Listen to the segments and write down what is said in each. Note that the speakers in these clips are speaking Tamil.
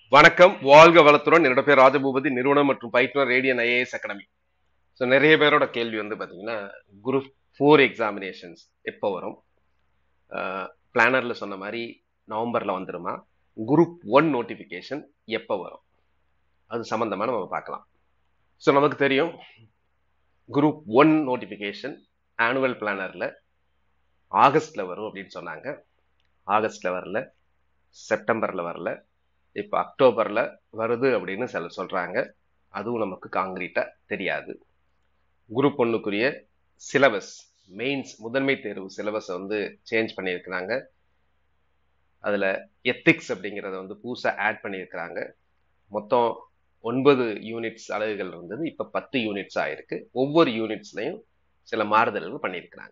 வணக்கம் வாழ்க வளத்துடன் என்னோட பேர் ராஜபூபதி நிறுவனம் மற்றும் பயிற்றுனர் ரேடியன் ஐஏஎஸ் அகாடமி ஸோ நிறைய பேரோட கேள்வி வந்து பார்த்தீங்கன்னா குரூப் ஃபோர் எக்ஸாமினேஷன்ஸ் எப்போ வரும் பிளானரில் சொன்ன மாதிரி நவம்பரில் வந்துருமா குரூப் ஒன் நோட்டிஃபிகேஷன் எப்போ வரும் அது சம்மந்தமாக நம்ம பார்க்கலாம் ஸோ நமக்கு தெரியும் குரூப் ஒன் நோட்டிஃபிகேஷன் ஆனுவல் பிளானரில் ஆகஸ்டில் வரும் அப்படின்னு சொன்னாங்க ஆகஸ்டில் வரல செப்டம்பரில் வரல இப்போ அக்டோபரில் வருது அப்படின்னு சில சொல்கிறாங்க அதுவும் நமக்கு காங்கிரீட்டாக தெரியாது குரூப் ஒன்றுக்குரிய சிலபஸ் மெயின்ஸ் முதன்மை தேர்வு சிலபஸை வந்து சேஞ்ச் பண்ணியிருக்கிறாங்க அதில் எத்திக்ஸ் அப்படிங்கிறத வந்து புதுசாக ஆட் பண்ணியிருக்கிறாங்க மொத்தம் ஒன்பது யூனிட்ஸ் அலகுகள் இருந்தது இப்போ பத்து யூனிட்ஸ் ஆயிருக்கு ஒவ்வொரு யூனிட்ஸ்லையும் சில மாறுதல்கள் பண்ணியிருக்கிறாங்க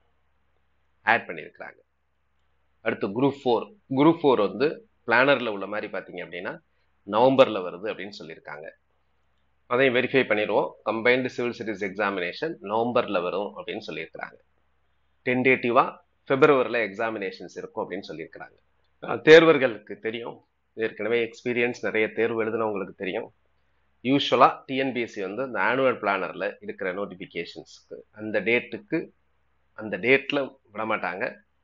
ஆட் பண்ணியிருக்கிறாங்க அடுத்து குரூப் ஃபோர் குரூப் ஃபோர் வந்து பிளானரில் உள்ள மாதிரி பார்த்தீங்க அப்படின்னா நவம்பரில் வருது அப்படின்னு சொல்லியிருக்காங்க அதையும் வெரிஃபை பண்ணிடுவோம் கம்பைன்டு சிவில் சர்வீஸ் எக்ஸாமினேஷன் நவம்பரில் வரும் அப்படின்னு சொல்லியிருக்கிறாங்க டென்டேட்டிவாக பிப்ரவரியில் எக்ஸாமினேஷன்ஸ் இருக்கும் அப்படின்னு சொல்லியிருக்கிறாங்க தேர்வர்களுக்கு தெரியும் ஏற்கனவே எக்ஸ்பீரியன்ஸ் நிறைய தேர்வு எழுதுனவங்களுக்கு தெரியும் யூஸ்வலாக டிஎன்பிஎஸ்சி வந்து அந்த ஆனுவல் பிளானரில் இருக்கிற நோட்டிஃபிகேஷன்ஸ்க்கு அந்த டேட்டுக்கு அந்த டேட்டில் விடமாட்டாங்க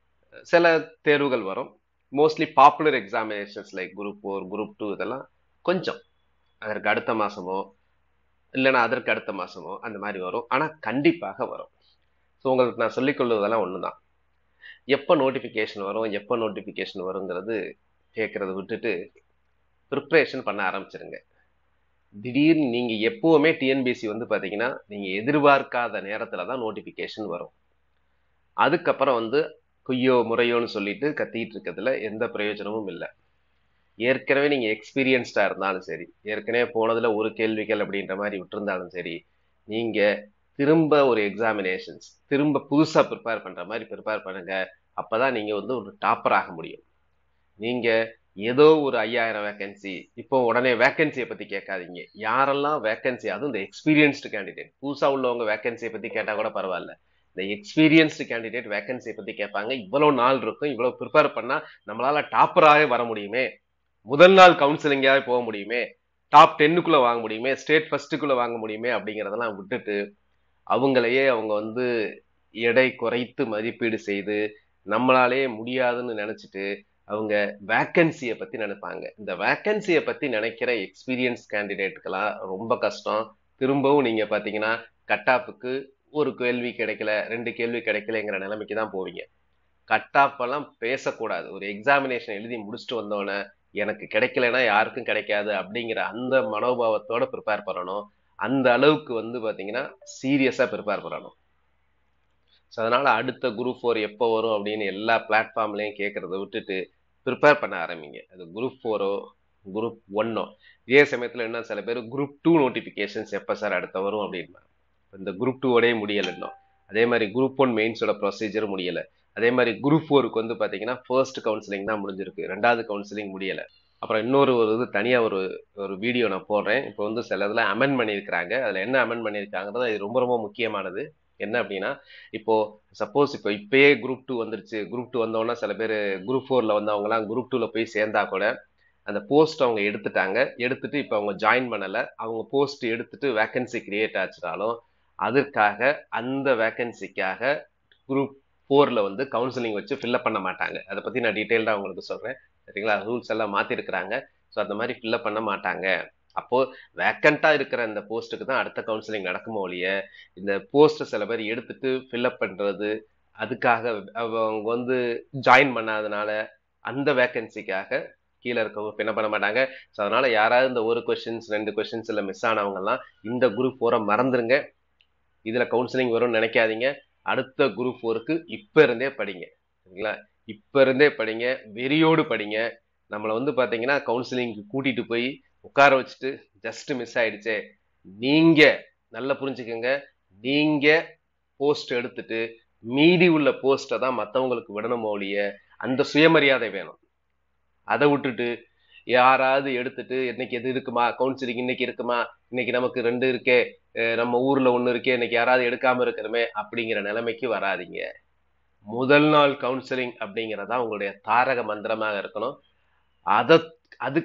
சில தேர்வுகள் வரும் mostly popular examinations like group four group two இதெல்லாம் கொஞ்சம் அதற்கு அடுத்த மாதமோ இல்லைன்னா அதற்கு அடுத்த மாதமோ அந்த மாதிரி வரும் ஆனால் கண்டிப்பாக வரும் ஸோ உங்களுக்கு நான் சொல்லிக்கொள்வதெல்லாம் ஒன்று தான் எப்போ நோட்டிஃபிகேஷன் வரும் எப்போ நோட்டிஃபிகேஷன் வருங்கிறது கேட்குறத விட்டுட்டு ப்ரிப்ரேஷன் பண்ண ஆரம்பிச்சிருங்க திடீர்னு நீங்கள் எப்போவுமே டிஎன்பிஎஸ்சி வந்து பார்த்தீங்கன்னா நீங்கள் எதிர்பார்க்காத நேரத்தில் தான் நோட்டிஃபிகேஷன் வரும் அதுக்கப்புறம் வந்து குய்யோ முறையோன்னு சொல்லிட்டு கத்திட்டு இருக்கிறதுல எந்த பிரயோஜனமும் இல்லை ஏற்கனவே நீங்க எக்ஸ்பீரியன்ஸ்டா இருந்தாலும் சரி ஏற்கனவே போனதுல ஒரு கேள்விகள் அப்படின்ற மாதிரி விட்டுருந்தாலும் சரி நீங்க திரும்ப ஒரு எக்ஸாமினேஷன்ஸ் திரும்ப புதுசா ப்ரிப்பேர் பண்ற மாதிரி ப்ரிப்பேர் பண்ணுங்க அப்பதான் நீங்க வந்து ஒரு டாப்பர் ஆக முடியும் நீங்க ஏதோ ஒரு ஐயாயிரம் வேக்கன்சி இப்போ உடனே வேக்கன்சியை பத்தி கேட்காதீங்க யாரெல்லாம் வேக்கன்சி அதுவும் இந்த எக்ஸ்பீரியன்ஸ்டு கேண்டிடேட் புதுசா உள்ளவங்க வேக்கன்சியை பத்தி கேட்டா கூட பரவாயில்ல இந்த எக்ஸ்பீரியன்ஸ்டு கேண்டிடேட் வேகன்சியை பத்தி கேட்பாங்க இவ்வளவு நாள் இருக்கும் இவ்வளவு ப்ரிப்பேர் பண்ணா நம்மளால டாப்பராகவே வர முடியுமே முதல் நாள் கவுன்சிலிங்காக போக முடியுமே டாப் டென்னுக்குள்ள வாங்க முடியுமே ஸ்டேட் ஃபர்ஸ்ட்டுக்குள்ள வாங்க முடியுமே அப்படிங்கிறதெல்லாம் விட்டுட்டு அவங்களையே அவங்க வந்து எடை குறைத்து மதிப்பீடு செய்து நம்மளாலே முடியாதுன்னு நினைச்சிட்டு அவங்க வேக்கன்சியை பத்தி நினைப்பாங்க இந்த வேக்கன்சியை பத்தி நினைக்கிற எக்ஸ்பீரியன்ஸ் கேண்டிடேட்டுக்கெல்லாம் ரொம்ப கஷ்டம் திரும்பவும் நீங்க பாத்தீங்கன்னா கட்டாப்புக்கு ஒரு கேள்வி கிடைக்கல ரெண்டு கேள்வி கிடைக்கலங்கிற நிலைமைக்கு தான் போவீங்க கட் ஆஃப் எல்லாம் பேசக்கூடாது ஒரு எக்ஸாமினேஷன் எழுதி முடிச்சுட்டு வந்தோடனே எனக்கு கிடைக்கலன்னா யாருக்கும் கிடைக்காது அப்படிங்கிற அந்த மனோபாவத்தோட ப்ரிப்பேர் பண்ணணும் அந்த அளவுக்கு வந்து பார்த்தீங்கன்னா சீரியஸாக ப்ரிப்பேர் பண்ணணும் ஸோ அதனால அடுத்த குரூப் ஃபோர் எப்போ வரும் அப்படின்னு எல்லா பிளாட்ஃபார்ம்லையும் கேட்கறத விட்டுட்டு ப்ரிப்பேர் பண்ண ஆரம்பிங்க அது குரூப் ஃபோரோ குரூப் ஒன்னோ இதே சமயத்தில் என்ன சில பேர் குரூப் டூ நோட்டிஃபிகேஷன்ஸ் எப்போ சார் அடுத்த வரும் அப்படின்னா இந்த குரூப் டூவோடய முடியலை இன்னும் அதே மாதிரி குரூப் ஒன் மெயின்ஸோட ப்ரொசீஜர் முடியலை அதே மாதிரி குரூப் ஃபோருக்கு வந்து பார்த்தீங்கன்னா ஃபர்ஸ்ட் கவுன்சிலிங் தான் முடிஞ்சிருக்கு ரெண்டாவது கவுன்சிலிங் முடியலை அப்புறம் இன்னொரு ஒரு இது தனியாக ஒரு ஒரு வீடியோ நான் போடுறேன் இப்போ வந்து சில இதில் அமெண்ட் பண்ணியிருக்கிறாங்க அதில் என்ன அமெண்ட் பண்ணியிருக்காங்கிறது இது ரொம்ப ரொம்ப முக்கியமானது என்ன அப்படின்னா இப்போ சப்போஸ் இப்போ இப்பயே குரூப் டூ வந்துருச்சு குரூப் டூ வந்தோடனே சில பேர் குரூப் ஃபோரில் வந்தவங்கலாம் குரூப் டூவில் போய் சேர்ந்தா கூட அந்த போஸ்ட் அவங்க எடுத்துட்டாங்க எடுத்துட்டு இப்போ அவங்க ஜாயின் பண்ணலை அவங்க போஸ்ட் எடுத்துட்டு வேக்கன்சி கிரியேட் ஆச்சுனாலும் அதற்காக அந்த வேக்கன்சிக்காக குரூப் ஃபோரில் வந்து கவுன்சிலிங் வச்சு ஃபில்லப் பண்ண மாட்டாங்க அதை பற்றி நான் டீட்டெயில்டாக உங்களுக்கு சொல்கிறேன் சரிங்களா ரூல்ஸ் எல்லாம் மாற்றிருக்கிறாங்க ஸோ அந்த மாதிரி ஃபில்லப் பண்ண மாட்டாங்க அப்போது வேக்கண்ட்டாக இருக்கிற அந்த போஸ்ட்டுக்கு தான் அடுத்த கவுன்சிலிங் நடக்குமோ ஒழிய இந்த போஸ்ட்டை சில பேர் எடுத்துட்டு ஃபில்லப் பண்ணுறது அதுக்காக அவங்க வந்து ஜாயின் பண்ணாதனால அந்த வேக்கன்சிக்காக கீழே இருக்கவங்க என்ன பண்ண மாட்டாங்க ஸோ அதனால யாராவது இந்த ஒரு கொஷின்ஸ் ரெண்டு கொஷின்ஸ் இல்லை மிஸ் ஆனவங்கலாம் இந்த குரூப் ஃபோரை மறந்துருங்க இதில் கவுன்சிலிங் வரும்னு நினைக்காதீங்க அடுத்த குரூப் ஃபோருக்கு இப்போ இருந்தே படிங்க சரிங்களா இப்போ இருந்தே படிங்க வெறியோடு படிங்க நம்மளை வந்து பார்த்தீங்கன்னா கவுன்சிலிங்க்கு கூட்டிகிட்டு போய் உட்கார வச்சுட்டு ஜஸ்ட் மிஸ் ஆயிடுச்சே நீங்கள் நல்லா புரிஞ்சுக்கோங்க நீங்கள் போஸ்ட் எடுத்துட்டு மீதி உள்ள போஸ்ட்டை தான் மற்றவங்களுக்கு விடணும் ஒழிய அந்த சுயமரியாதை வேணும் அதை விட்டுட்டு யாராவது எடுத்துட்டு இன்னைக்கு எது இருக்குமா கவுன்சிலிங் இன்னைக்கு இருக்குமா இன்னைக்கு நமக்கு ரெண்டு இருக்கே நம்ம ஊர்ல ஒண்ணு இருக்கே இன்னைக்கு யாராவது எடுக்காம இருக்கிறோமே அப்படிங்கிற நிலைமைக்கு வராதிங்க முதல் நாள் கவுன்சிலிங் அப்படிங்கிறதா உங்களுடைய தாரக மந்திரமாக இருக்கணும் அத அதுக்கு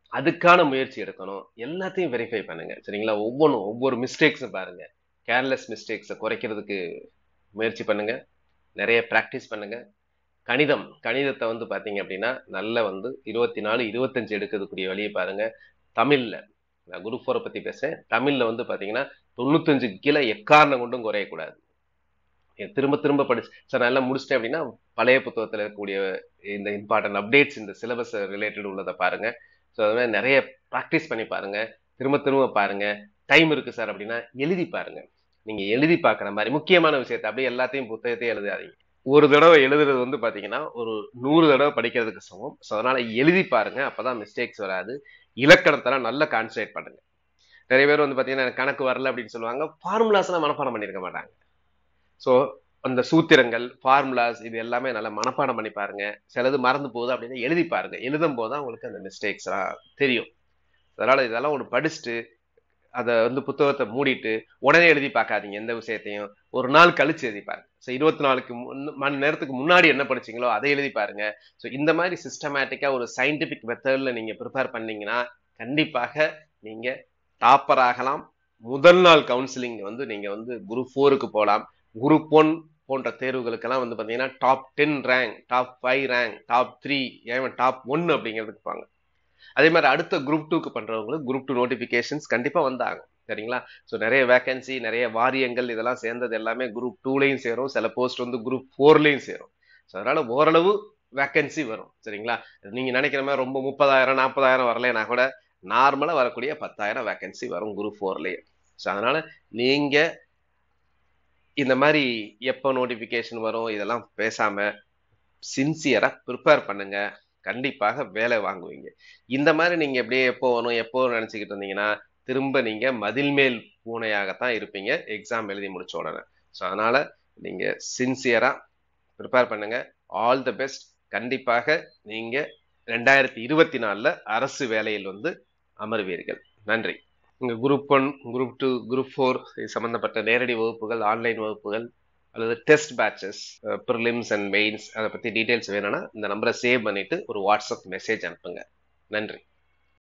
அதுக்கான முயற்சி எடுக்கணும் எல்லாத்தையும் வெரிஃபை பண்ணுங்க சரிங்களா ஒவ்வொன்றும் ஒவ்வொரு மிஸ்டேக்ஸும் பாருங்க கேர்லெஸ் மிஸ்டேக்ஸை குறைக்கிறதுக்கு முயற்சி பண்ணுங்க நிறைய ப்ராக்டிஸ் பண்ணுங்க கணிதம் கணிதத்தை வந்து பார்த்தீங்க அப்படின்னா நல்ல வந்து இருபத்தி நாலு இருபத்தஞ்சு எடுக்கிறதுக்குரிய வழியை பாருங்க தமிழ்ல நான் குரூப் ஃபோரை பத்தி பேசுறேன் தமிழ்ல வந்து பார்த்தீங்கன்னா தொண்ணூத்தஞ்சு கீழே எக்காரணம் கொண்டும் குறையக்கூடாது திரும்ப திரும்ப படிச்சு சார் நான் எல்லாம் முடிச்சிட்டேன் அப்படின்னா பழைய புத்தகத்தில் இருக்கக்கூடிய இந்த இம்பார்ட்டன்ட் அப்டேட்ஸ் இந்த சிலபஸ் ரிலேட்டட் உள்ளதை பாருங்க ஸோ அது மாதிரி நிறைய ப்ராக்டிஸ் பண்ணி பாருங்க திரும்ப திரும்ப பாருங்க டைம் இருக்கு சார் அப்படின்னா எழுதி பாருங்க நீங்க எழுதி பார்க்குற மாதிரி முக்கியமான விஷயத்த அப்படியே எல்லாத்தையும் புத்தகத்தையும் எழுதாதீங்க ஒரு தடவை எழுதுறது வந்து பாத்தீங்கன்னா ஒரு நூறு தடவை படிக்கிறதுக்கு சமம் ஸோ அதனால எழுதி பாருங்க அப்பதான் மிஸ்டேக்ஸ் வராது இலக்கணத்தெல்லாம் நல்லா கான்சன்ட்ரேட் பண்ணுங்க நிறைய பேர் வந்து பாத்தீங்கன்னா எனக்கு கணக்கு வரல அப்படின்னு சொல்லுவாங்க ஃபார்முலாஸ்லாம் மனப்பாடம் பண்ணியிருக்க மாட்டாங்க ஸோ அந்த சூத்திரங்கள் ஃபார்முலாஸ் இது எல்லாமே நல்லா மனப்பாடம் பண்ணி பாருங்க சிலது மறந்து போகுது அப்படின்னு எழுதி பாருங்க எழுதும் போது தான் உங்களுக்கு அந்த மிஸ்டேக்ஸ்லாம் தெரியும் அதனால இதெல்லாம் ஒன்று படிச்சுட்டு அதை வந்து புத்தகத்தை மூடிட்டு உடனே எழுதி பார்க்காதீங்க எந்த விஷயத்தையும் ஒரு நாள் கழிச்சு எழுதி பாருங்க ஸோ இருபத்தி நாலுக்கு மணி நேரத்துக்கு முன்னாடி என்ன படிச்சீங்களோ அதை எழுதி பாருங்க ஸோ இந்த மாதிரி சிஸ்டமேட்டிக்கா ஒரு சயின்டிபிக் மெத்தட்ல நீங்க ப்ரிப்பேர் பண்ணீங்கன்னா கண்டிப்பாக நீங்க டாப்பர் ஆகலாம் முதல் நாள் கவுன்சிலிங் வந்து நீங்க வந்து குரூப் ஃபோருக்கு போகலாம் குரூப் ஒன் போன்ற தேர்வுகளுக்கெல்லாம் வந்து பார்த்தீங்கன்னா top ten rank top five rank top three ஏன் டாப் ஒன் அப்படிங்கிறதுக்கு பாங்க அதே மாதிரி அடுத்த குரூப் டூக்கு பண்றவங்களுக்கு குரூப் டூ நோட்டிபிகேஷன்ஸ் கண்டிப்பா வந்தாகும் சரிங்களா ஸோ நிறைய வேகன்சி நிறைய வாரியங்கள் இதெல்லாம் சேர்ந்தது எல்லாமே குரூப் டூலையும் சேரும் சில போஸ்ட் வந்து குரூப் ஃபோர்லையும் சேரும் ஸோ அதனால ஓரளவு வேக்கன்சி வரும் சரிங்களா நீங்க நினைக்கிற மாதிரி ரொம்ப முப்பதாயிரம் நாற்பதாயிரம் வரலைன்னா கூட நார்மலா வரக்கூடிய பத்தாயிரம் வேக்கன்சி வரும் குரூப் ஃபோர்லயே ஸோ அதனால நீங்க இந்த மாதிரி எப்போ நோட்டிபிகேஷன் வரும் இதெல்லாம் பேசாம சின்சியரா ப்ரிப்பேர் பண்ணுங்க கண்டிப்பாக வேலை வாங்குவீங்க இந்த மாதிரி நீங்க எப்படியே எப்போ வரும் எப்போ நினைச்சுக்கிட்டு இருந்தீங்கன்னா திரும்ப நீங்க மதில் மேல் பூனையாகத்தான் இருப்பீங்க எக்ஸாம் எழுதி முடிச்ச உடனே ஸோ அதனால நீங்க சின்சியரா ப்ரிப்பேர் பண்ணுங்க ஆல் த பெஸ்ட் கண்டிப்பாக நீங்க ரெண்டாயிரத்தி இருபத்தி நாலுல அரசு வேலையில் வந்து அமர்வீர்கள் நன்றி உங்க group one group two group four இது சம்பந்தப்பட்ட நேரடி வகுப்புகள் ஆன்லைன் வகுப்புகள் அல்லது test batches prelims and mains அதை பற்றி டீட்டெயில்ஸ் வேணும்னா இந்த நம்பரை சேவ் பண்ணிட்டு ஒரு வாட்ஸ்அப் மெசேஜ் அனுப்புங்க நன்றி